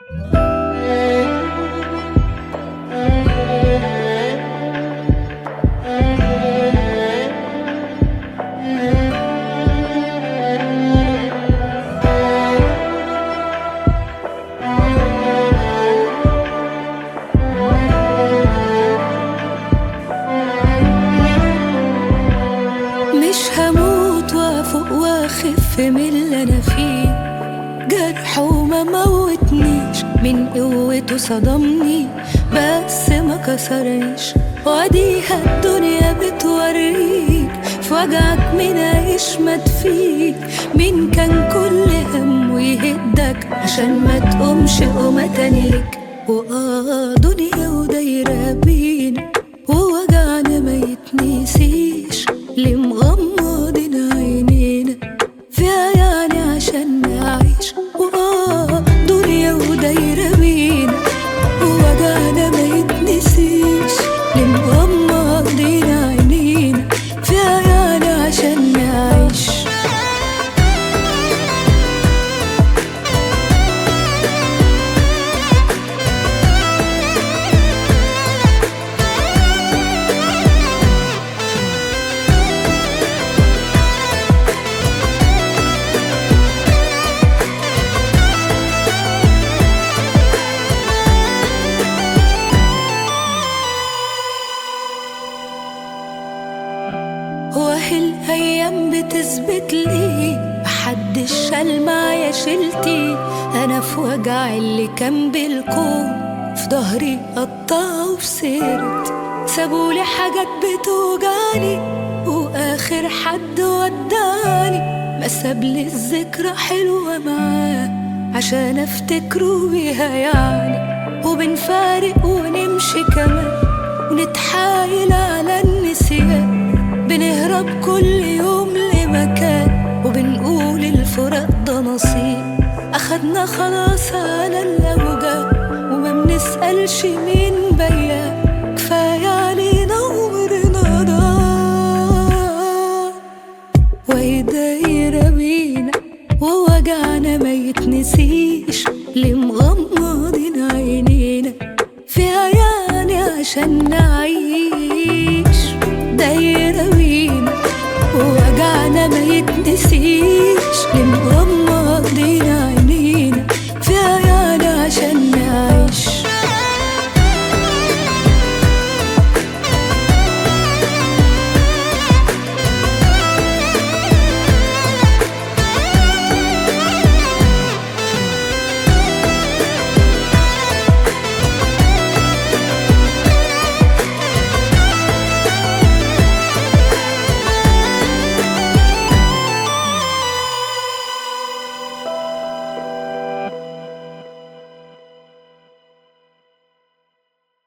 مش هموت وافوق واخف من اللي انا فيه جرح وما موتنيش من قوته صدمني بس ما كسرنيش واديها الدنيا بتوريك في وجعك مين يشمت فيك مين كان كل همه يهدك عشان ما تقومش قومة تانيك وآه دنيا ودايرة بينا ووجعنا ما يتنسيش اللي مغمضين عينينا فيها يعني عشان نعيش وآه دنيا ودايرة بينا ووجعنا ما يتنسيش اللي مغمضين عينينا فيها يعني عشان نعيش وهي الايام بتثبت لي محدش شال معايا شيلتي انا في وجع اللي كان بالكون في ظهري قطعوا في سيرتي سابولي حاجات بتوجعني واخر حد وداني ما سابلي الذكرى حلوه معاه عشان افتكره بيها يعني وبنفارق ونمشي كمان ونتحايل على النسيان بنهرب كل يوم لمكان وبنقول الفراق ده نصيب أخدنا خلاص على الأوجاع وما بنسألش مين بيا كفاية علينا عمرنا ضاع وهي دايرة بينا ووجعنا ما يتنسيش اللي